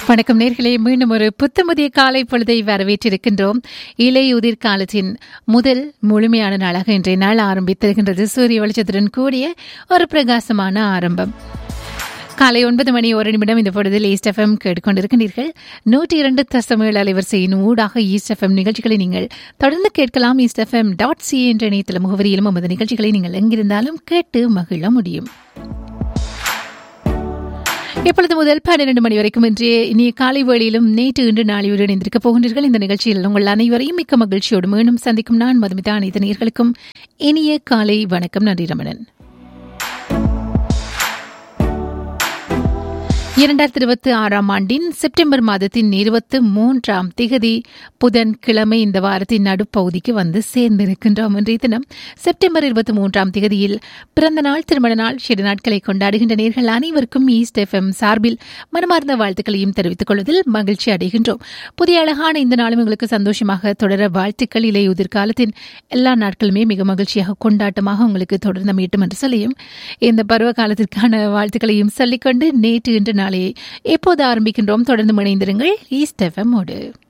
வணக்கம் நேர்களே மீண்டும் ஒரு புத்தமுதிய காலை பொழுதை வரவேற்றிருக்கின்றோம் இலையுதிர் காலத்தின் முதல் முழுமையான நாளாக இன்றைய நாள் ஆரம்பித்திருக்கின்றது சூரிய வெளிச்சத்துடன் கூடிய ஒரு பிரகாசமான ஆரம்பம் காலை ஒன்பது மணி ஒரு நிமிடம் இந்த பொழுதில் ஈஸ்ட் எஃப்எம் கேட்டுக்கொண்டிருக்கின்றீர்கள் நூற்றி இரண்டு தசமேழு அலைவரிசையின் ஊடாக ஈஸ்ட் எஃப்எம் நிகழ்ச்சிகளை நீங்கள் தொடர்ந்து கேட்கலாம் ஈஸ்ட் எஃப்எம் டாட் சி என்ற இணையதள முகவரியிலும் நமது நிகழ்ச்சிகளை நீங்கள் எங்கிருந்தாலும் கேட்டு மகிழ முடியும் எப்பொழுது முதல் பன்னிரண்டு மணி வரைக்கும் இன்றைய இனிய காலை வேளையிலும் நேற்று இன்று நாளையோடு இணைந்திருக்க போகின்றீர்கள் இந்த நிகழ்ச்சியில் உங்கள் அனைவரையும் மிக்க மகிழ்ச்சியோடு மீண்டும் சந்திக்கும் நான் மதுமிதா அனைத்து நேர்களுக்கும் இனிய காலை வணக்கம் நன்றி ரமணன் இரண்டாயிரத்தி இருபத்தி ஆறாம் ஆண்டின் செப்டம்பர் மாதத்தின் இருபத்தி மூன்றாம் திகதி புதன் கிழமை இந்த வாரத்தின் நடுப்பகுதிக்கு வந்து சேர்ந்திருக்கின்றோம் இன்றைய தினம் செப்டம்பர் இருபத்தி மூன்றாம் திகதியில் பிறந்த நாள் திருமண நாள் சிறு நாட்களை கொண்டாடுகின்ற நேர்கள் அனைவருக்கும் ஈஸ்ட் எஃப்எம் சார்பில் மனமார்ந்த வாழ்த்துக்களையும் தெரிவித்துக் கொள்வதில் மகிழ்ச்சி அடைகின்றோம் புதிய அழகான இந்த நாளும் உங்களுக்கு சந்தோஷமாக தொடர வாழ்த்துக்கள் இலையுதிர் காலத்தின் எல்லா நாட்களுமே மிக மகிழ்ச்சியாக கொண்டாட்டமாக உங்களுக்கு தொடர்ந்து மீட்டும் என்று சொல்லியும் இந்த பருவ காலத்திற்கான வாழ்த்துக்களையும் சொல்லிக்கொண்டு நேற்று இன்று நாளை எப்போது ஆரம்பிக்கின்றோம் தொடர்ந்து இணைந்திருங்கள் ஈஸ்ட் எஃப்எம்மோடு